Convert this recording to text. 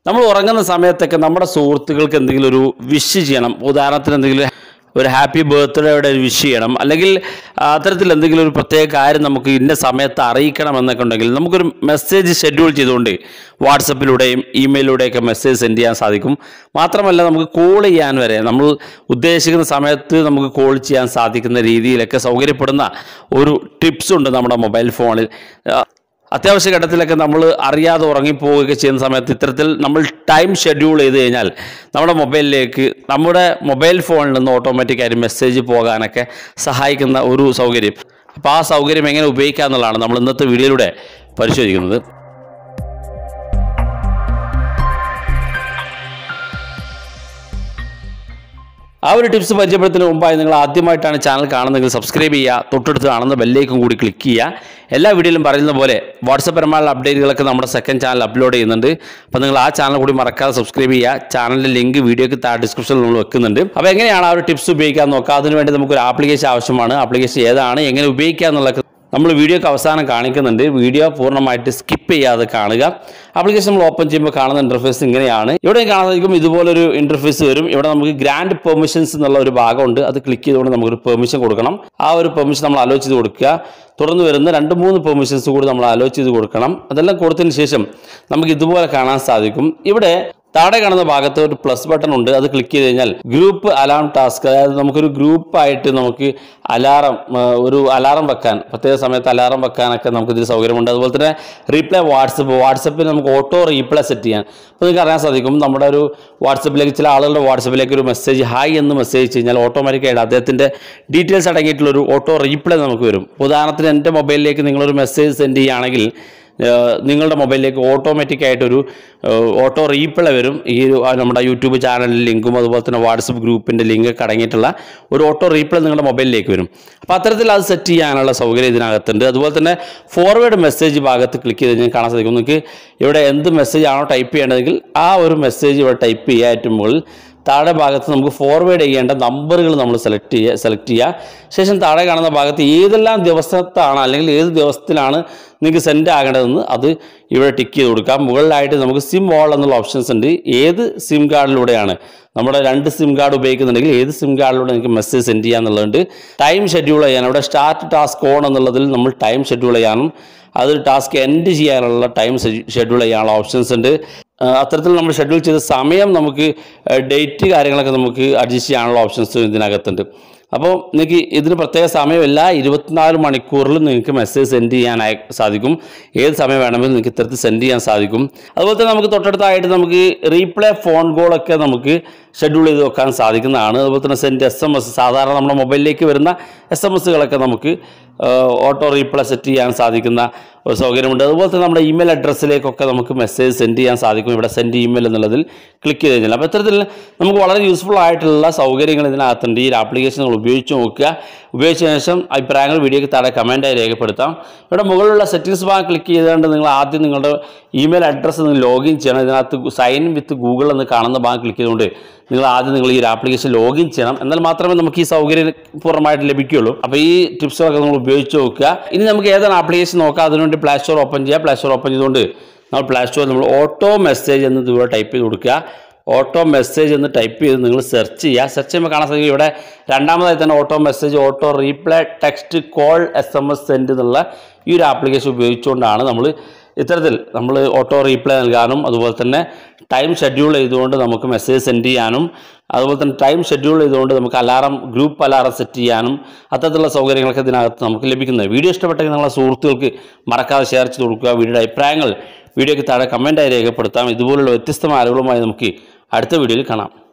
നമ്മൾ ഉറങ്ങുന്ന സമയത്തൊക്കെ നമ്മുടെ സുഹൃത്തുക്കൾക്ക് എന്തെങ്കിലും ഒരു വിഷ് ചെയ്യണം ഉദാഹരണത്തിന് എന്തെങ്കിലും ഒരു ഹാപ്പി ബർത്ത്ഡേയുടെ ഒരു വിഷ് ചെയ്യണം അല്ലെങ്കിൽ അത്തരത്തിൽ എന്തെങ്കിലും ഒരു പ്രത്യേക കാര്യം നമുക്ക് ഇന്ന സമയത്ത് അറിയിക്കണം എന്നൊക്കെ ഉണ്ടെങ്കിൽ നമുക്കൊരു മെസ്സേജ് ഷെഡ്യൂൾ ചെയ്തുകൊണ്ട് വാട്സപ്പിലൂടെയും ഇമെയിലൂടെയൊക്കെ മെസ്സേജ് സെൻഡ് ചെയ്യാൻ സാധിക്കും മാത്രമല്ല നമുക്ക് കോൾ ചെയ്യാൻ വരെ നമ്മൾ ഉദ്ദേശിക്കുന്ന സമയത്ത് നമുക്ക് കോൾ ചെയ്യാൻ സാധിക്കുന്ന രീതിയിലൊക്കെ സൗകര്യപ്പെടുന്ന ഒരു ടിപ്സ് ഉണ്ട് നമ്മുടെ മൊബൈൽ ഫോണിൽ ആ, അത്യാവശ്യ ഘട്ടത്തിലൊക്കെ നമ്മൾ അറിയാതെ ഉറങ്ങിപ്പോവുകയൊക്കെ ചെയ്യുന്ന സമയത്ത് ഇത്തരത്തിൽ നമ്മൾ ടൈം ഷെഡ്യൂൾ ചെയ്ത് കഴിഞ്ഞാൽ നമ്മുടെ മൊബൈലിലേക്ക് നമ്മുടെ മൊബൈൽ ഫോണിൽ നിന്ന് ഓട്ടോമാറ്റിക്കായിട്ട് മെസ്സേജ് പോകാനൊക്കെ സഹായിക്കുന്ന ഒരു സൗകര്യം അപ്പോൾ ആ സൗകര്യം എങ്ങനെ ഉപയോഗിക്കുക എന്നുള്ളതാണ് നമ്മൾ ഇന്നത്തെ വീഡിയോയിലൂടെ പരിശോധിക്കുന്നത് ആ ഒരു ടിപ്സ് പരിചയപ്പെടുത്തുന്നതിന് മുമ്പായി നിങ്ങൾ ആദ്യമായിട്ടാണ് ചാനൽ കാണുന്നതെങ്കിൽ സബ്സ്ക്രൈബ് ചെയ്യുക തൊട്ടടുത്ത് കാണുന്ന ബെല്ലേക്കും കൂടി ക്ലിക്ക് ചെയ്യുക എല്ലാ വീഡിയോയിലും പറയുന്ന പോലെ വാട്സപ്പ് പരമായുള്ള അപ്ഡേറ്റുകളൊക്കെ നമ്മുടെ സെക്കൻഡ് ചാനൽ അപ്ലോഡ് ചെയ്യുന്നുണ്ട് അപ്പോൾ നിങ്ങൾ ആ ചാനൽ കൂടി മറക്കാതെ സബ്സ്ക്രൈബ് ചെയ്യുക ചാനലിൻ്റെ ലിങ്ക് വീഡിയോക്ക് താഴെ ഡിസ്ക്രിപ്ഷനിൽ നമ്മൾ വെക്കുന്നുണ്ട് അപ്പോൾ എങ്ങനെയാണ് ആ ഒരു ടിപ്സ് ഉപയോഗിക്കാൻ നോക്കുക അതിനുവേണ്ടി നമുക്കൊരു ആപ്ലിക്കേഷൻ ആവശ്യമാണ് ആപ്ലിക്കേഷൻ ഏതാണ് എങ്ങനെ ഉപയോഗിക്കുക എന്നുള്ളത് നമ്മൾ വീഡിയോക്ക് അവസാനം കാണിക്കുന്നുണ്ട് വീഡിയോ പൂർണ്ണമായിട്ട് സ്കിപ്പ് ചെയ്യാതെ കാണുക ആപ്ലിക്കേഷൻ നമ്മൾ ഓപ്പൺ ചെയ്യുമ്പോൾ കാണുന്ന ഇൻ്റർഫേസ് ഇങ്ങനെയാണ് ഇവിടെ കാണാൻ സാധിക്കും ഇതുപോലൊരു ഇൻ്റർഫേസ് വരും ഇവിടെ നമുക്ക് ഗ്രാൻഡ് പെർമിഷൻസ് എന്നുള്ള ഒരു ഭാഗമുണ്ട് അത് ക്ലിക്ക് ചെയ്തുകൊണ്ട് നമുക്കൊരു പെർമിഷൻ കൊടുക്കണം ആ ഒരു പെർമിഷൻ നമ്മൾ അലോ ചെയ്ത് കൊടുക്കുക തുടർന്ന് വരുന്ന രണ്ട് മൂന്ന് പെർമിഷൻസ് കൂടി നമ്മൾ അലോ ചെയ്ത് കൊടുക്കണം അതെല്ലാം കൊടുത്തതിന് ശേഷം നമുക്ക് ഇതുപോലെ കാണാൻ സാധിക്കും ഇവിടെ താഴെ കാണുന്ന ഭാഗത്ത് ഒരു പ്ലസ് ബട്ടൺ ഉണ്ട് അത് ക്ലിക്ക് ചെയ്ത് കഴിഞ്ഞാൽ ഗ്രൂപ്പ് അലാം ടാസ്ക് അതായത് നമുക്കൊരു ഗ്രൂപ്പായിട്ട് നമുക്ക് അലാറം ഒരു അലാറം വെക്കാൻ പ്രത്യേക സമയത്ത് അലാറം വെക്കാനൊക്കെ നമുക്ക് ഇതിൽ സൗകര്യമുണ്ട് അതുപോലെ തന്നെ റീപ്ലൈ വാട്സപ്പ് വാട്സപ്പിൽ നമുക്ക് ഓട്ടോ റീപ്ലൈ സെറ്റ് ചെയ്യാൻ അപ്പോൾ നിങ്ങൾക്ക് അറിയാൻ സാധിക്കും നമ്മുടെ ഒരു വാട്സപ്പിലേക്ക് ചില ആളുകളുടെ വാട്സപ്പിലേക്ക് ഒരു മെസ്സേജ് ഹായ് എന്ന് മെസ്സേജ് കഴിഞ്ഞാൽ ഓട്ടോമാറ്റിക്കായിട്ട് അദ്ദേഹത്തിൻ്റെ ഡീറ്റെയിൽസ് അടങ്ങിയിട്ടുള്ള ഒരു ഓട്ടോ റീപ്ലൈ നമുക്ക് വരും ഉദാഹരണത്തിന് എൻ്റെ മൊബൈലിലേക്ക് നിങ്ങളൊരു മെസ്സേജ് സെൻഡ് ചെയ്യുകയാണെങ്കിൽ ഏഹ് നിങ്ങളുടെ മൊബൈലിലേക്ക് ഓട്ടോമാറ്റിക് ആയിട്ടൊരു ഏഹ് ഓട്ടോ റീപ്ലൈ വരും ഈ ഒരു ആ നമ്മുടെ യൂട്യൂബ് ചാനലിൻ്റെ ലിങ്കും അതുപോലെ തന്നെ വാട്സപ്പ് ഗ്രൂപ്പിൻ്റെ ലിങ്ക് ഒക്കെ അടങ്ങിയിട്ടുള്ള ഒരു ഓട്ടോ റീപ്ലൈ നിങ്ങളുടെ മൊബൈലിലേക്ക് വരും അപ്പോൾ അത്തരത്തിൽ അത് സെറ്റ് ചെയ്യാനുള്ള സൗകര്യം ഇതിനകത്തുണ്ട് അതുപോലെ തന്നെ ഫോർവേഡ് മെസ്സേജ് ഭാഗത്ത് ക്ലിക്ക് ചെയ്ത് കഴിഞ്ഞാൽ കാണാൻ സാധിക്കും നിങ്ങൾക്ക് ഇവിടെ എന്ത് മെസ്സേജ് ആണോ ടൈപ്പ് ചെയ്യേണ്ടതെങ്കിൽ ആ ഒരു മെസ്സേജ് ഇവിടെ ടൈപ്പ് ചെയ്യുക ഏറ്റവും മുകളിൽ താഴെ ഭാഗത്ത് നമുക്ക് ഫോർവേഡ് ചെയ്യേണ്ട നമ്പറുകൾ നമ്മൾ സെലക്ട് ചെയ്യുക സെലക്ട് ചെയ്യുക ശേഷം താഴെ കാണുന്ന ഭാഗത്ത് ഏതെല്ലാം ദിവസത്താണ് അല്ലെങ്കിൽ ഏത് ദിവസത്തിലാണ് നിങ്ങൾക്ക് സെൻഡ് ആകേണ്ടതെന്ന് അത് ഇവിടെ ടിക്ക് ചെയ്ത് കൊടുക്കാം മുകളിലായിട്ട് നമുക്ക് സിം വാൾ എന്നുള്ള ഓപ്ഷൻസ് ഉണ്ട് ഏത് സിം കാർഡിലൂടെയാണ് നമ്മുടെ രണ്ട് സിം കാർഡ് ഉപയോഗിക്കുന്നുണ്ടെങ്കിൽ ഏത് സിം കാർഡിലൂടെ നിങ്ങൾക്ക് മെസ്സേജ് സെൻഡ് ചെയ്യാന്നുള്ളതുണ്ട് ടൈം ഷെഡ്യൂൾ ചെയ്യാൻ അവിടെ സ്റ്റാർട്ട് ടാസ്ക് ഓൺ എന്നുള്ളതിൽ നമ്മൾ ടൈം ഷെഡ്യൂൾ ചെയ്യാനും അത് ടാസ്ക് എൻഡ് ചെയ്യാനുള്ള ടൈം ഷെഡ്യൂൾ ചെയ്യാനുള്ള ഓപ്ഷൻസ് ഉണ്ട് ആ, അത്തരത്തിൽ നമ്മൾ ഷെഡ്യൂൾ ചെയ്ത സമയം നമുക്ക് ഡേറ്റ് കാര്യങ്ങളൊക്കെ നമുക്ക് അഡ്ജസ്റ്റ് ചെയ്യാനുള്ള ഓപ്ഷൻസ് ഇതിനകത്തുണ്ട് അപ്പോൾ നിങ്ങൾക്ക് ഇതിന് പ്രത്യേക സമയമില്ല ഇരുപത്തിനാല് മണിക്കൂറിൽ നിങ്ങൾക്ക് മെസ്സേജ് സെൻഡ് ചെയ്യാനായി സാധിക്കും ഏത് സമയം വേണമെങ്കിലും നിങ്ങൾക്ക് ഇത്തരത്തിൽ സെൻഡ് ചെയ്യാൻ സാധിക്കും അതുപോലെ തന്നെ നമുക്ക് തൊട്ടടുത്തായിട്ട് നമുക്ക് റീപ്ലേ ഫോൺ കോളൊക്കെ നമുക്ക് ഷെഡ്യൂൾ ചെയ്ത് വെക്കാൻ സാധിക്കുന്നതാണ് അതുപോലെ തന്നെ സെൻഡ് എസ് എം എസ് സാധാരണ നമ്മുടെ മൊബൈലിലേക്ക് വരുന്ന എസ് എം എസ്സുകളൊക്കെ നമുക്ക് ഓട്ടോ റീപ്ലേ സെറ്റ് ചെയ്യാൻ സാധിക്കുന്ന ഒരു സൗകര്യമുണ്ട് അതുപോലെ തന്നെ നമ്മുടെ ഇമെയിൽ അഡ്രസ്സിലേക്കൊക്കെ നമുക്ക് മെസ്സേജ് സെൻഡ് ചെയ്യാൻ സാധിക്കും ഇവിടെ സെൻഡ് ഇമെയിൽ എന്നുള്ളതിൽ ക്ലിക്ക് ചെയ്ത് കഴിഞ്ഞാൽ അപ്പോൾ ഇത്തരത്തിൽ നമുക്ക് വളരെ യൂസ്ഫുൾ ആയിട്ടുള്ള സൗകര്യങ്ങൾ ഇതിനകത്തുണ്ട് ഈ ആപ്ലിക്കേഷൻ നിങ്ങൾ ഉപയോഗിച്ച് നോക്കുക ഉപയോഗിച്ച ശേഷം അഭിപ്രായങ്ങൾ വീഡിയോയ്ക്ക് താഴെ കമൻറ്റായി രേഖപ്പെടുത്താം ഇവിടെ മുകളിലുള്ള സെറ്റിംഗ്സ് ഭാഗം ക്ലിക്ക് ചെയ്തുകൊണ്ട് നിങ്ങൾ ആദ്യം നിങ്ങളുടെ ഇമെയിൽ അഡ്രസ്സ് നിങ്ങൾ ലോഗിൻ ചെയ്യണം ഇതിനകത്ത് സൈൻ വിത്ത് ഗൂഗിൾ എന്ന് കാണുന്ന ഭാഗം ക്ലിക്ക് ചെയ്തുകൊണ്ട് നിങ്ങൾ ആദ്യം നിങ്ങൾ ഈ ഒരു ആപ്ലിക്കേഷൻ ലോഗിൻ ചെയ്യണം എന്നാൽ മാത്രമേ നമുക്ക് ഈ സൗകര്യം പൂർണ്ണമായിട്ട് ലഭിക്കുകയുള്ളൂ അപ്പോൾ ഈ ടിപ്സുകളൊക്കെ നിങ്ങൾ ഉപയോഗിച്ച് നോക്കുക ഇനി നമുക്ക് ഏതാണ് ആപ്ലിക്കേഷൻ നോക്കുക അതിനുവേണ്ടി പ്ലേ സ്റ്റോർ ഓപ്പൺ ചെയ്യുക പ്ലേ സ്റ്റോർ ഓപ്പൺ ചെയ്തുകൊണ്ട് നമ്മൾ പ്ലേ സ്റ്റോറിൽ നമ്മൾ ഓട്ടോ മെസ്സേജ് എന്ന് ഇവിടെ ടൈപ്പ് ചെയ്ത് കൊടുക്കുക ഓട്ടോ മെസ്സേജ് എന്ന് ടൈപ്പ് ചെയ്ത് നിങ്ങൾ സെർച്ച് ചെയ്യുക സെർച്ച് ചെയ്യുമ്പോൾ കാണാൻ സാധിക്കും ഇവിടെ രണ്ടാമതായി തന്നെ auto message auto reply text call S M S send എന്നുള്ള ഈ ഒരു ആപ്ലിക്കേഷൻ ഉപയോഗിച്ചുകൊണ്ടാണ് നമ്മൾ ഇത്തരത്തിൽ നമ്മൾ ഓട്ടോ റീപ്ലൈ നൽകാനും അതുപോലെ തന്നെ ടൈം ഷെഡ്യൂൾ ചെയ്തുകൊണ്ട് നമുക്ക് മെസ്സേജ് സെൻഡ് ചെയ്യാനും അതുപോലെ തന്നെ ടൈം ഷെഡ്യൂൾ ചെയ്തുകൊണ്ട് നമുക്ക് അലാറം ഗ്രൂപ്പ് അലാറം സെറ്റ് ചെയ്യാനും അത്തരത്തിലുള്ള സൗകര്യങ്ങളൊക്കെ ഇതിനകത്ത് നമുക്ക് ലഭിക്കുന്നത് വീഡിയോ ഇഷ്ടപ്പെട്ടെങ്കിൽ നിങ്ങളെ സുഹൃത്തുക്കൾക്ക് മറക്കാതെ ഷെയർ ചെയ്ത് കൊടുക്കുക വീഡിയോയുടെ അഭിപ്രായങ്ങൾ വീഡിയോയ്ക്ക് താഴെ കമൻറ്റായി രേഖപ്പെടുത്താം ഇതുപോലുള്ള വ്യത്യസ്തമായ അറിവുകളുമായി നമുക്ക് അടുത്ത വീഡിയോയിൽ കാണാം